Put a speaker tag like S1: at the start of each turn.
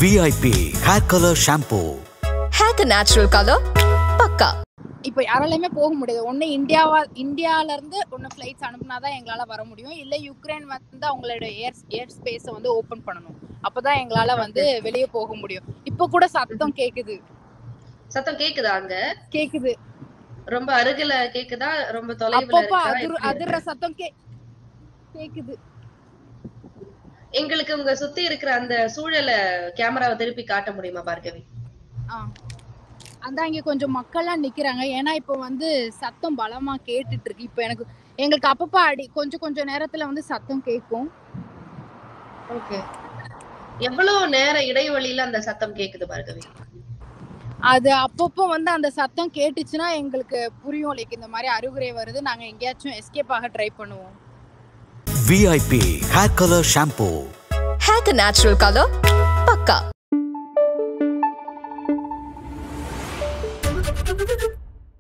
S1: VIP Hair Color Shampoo.
S2: Hair natural color, பக்கா
S3: இப்போ யாராலையுமே போக முடியாது ஒன்று இந்தியாவா இந்தியால இருந்து ஒன்று ஃப்ளைட்ஸ் அனுப்புனா தான் எங்களால் வர முடியும் இல்லை யுக்ரைன் வந்து அவங்களோட ஏர் ஏர் ஸ்பேஸை வந்து ஓப்பன் பண்ணணும் அப்பதான் எங்களால் வந்து வெளியே போக முடியும் இப்போ கூட சத்தம் கேக்குது
S4: சத்தம் கேக்குதா அங்க
S3: கேக்குது
S4: ரொம்ப அருகில கேக்குதா ரொம்ப தொலைவுல
S3: அப்பப்போ
S4: இருக்கா
S3: அதிர்
S4: எப்படி?
S3: அதிர்ற சத்தம் கே கேக்குது
S4: எங்களுக்கு உங்க சுத்தி இருக்கிற அந்த சூழலை கேமராவை திருப்பி காட்ட முடியுமா பார்கவி
S3: ஆ அதான் இங்க கொஞ்சம் மக்கள்லாம் நிக்கிறாங்க ஏன்னா இப்போ வந்து சத்தம் பலமா கேட்டுட்டு இருக்கு இப்போ எனக்கு எங்களுக்கு அப்பப்போ அடி கொஞ்சம் கொஞ்சம் நேரத்துல வந்து சத்தம் கேட்கும்
S4: ஓகே எவ்வளவு நேர இடைவெளியில அந்த சத்தம் கேக்குது பார்கவி
S3: அது அப்பப்போ வந்து அந்த சத்தம் கேட்டுச்சுன்னா எங்களுக்கு புரியும் லைக் இந்த மாதிரி அறிகுறி வருது நாங்க எங்கேயாச்சும் எஸ்கேப் ஆக ட்ரை பண்ணுவோம்
S1: VIP Hair Color Shampoo.
S2: Hair natural color, பக்கா